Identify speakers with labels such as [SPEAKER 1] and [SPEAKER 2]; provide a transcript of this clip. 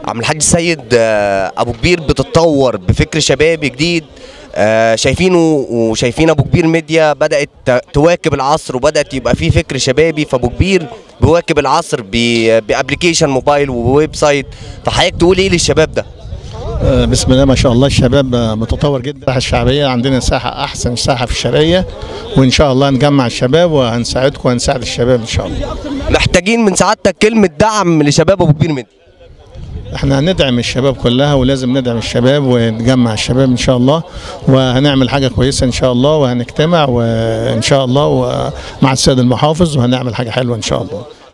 [SPEAKER 1] عم الحاج السيد آه، ابو كبير بتتطور بفكر شبابي جديد آه، شايفينه وشايفين ابو كبير ميديا بدات ت- تواكب العصر وبدات يبقى في فكر شبابي فابو كبير بيواكب العصر ب- بابلكيشن موبايل وويب سايت فحضرتك تقول ايه للشباب ده
[SPEAKER 2] آه، بسم الله ما شاء الله الشباب آه، متطور جدا الساحه الشعبيه عندنا ساحه احسن ساحه في الشرقيه وان شاء الله نجمع الشباب وهنساعدكم وهنساعد الشباب ان شاء الله
[SPEAKER 1] محتاجين من سعادتك كلمه دعم لشباب ابو كبير ميديا
[SPEAKER 2] احنا هندعم الشباب كلها ولازم ندعم الشباب ونجمع الشباب ان شاء الله وهنعمل حاجه كويسه ان شاء الله وهنجتمع وان شاء الله ومع السيد المحافظ وهنعمل حاجه حلوه ان شاء الله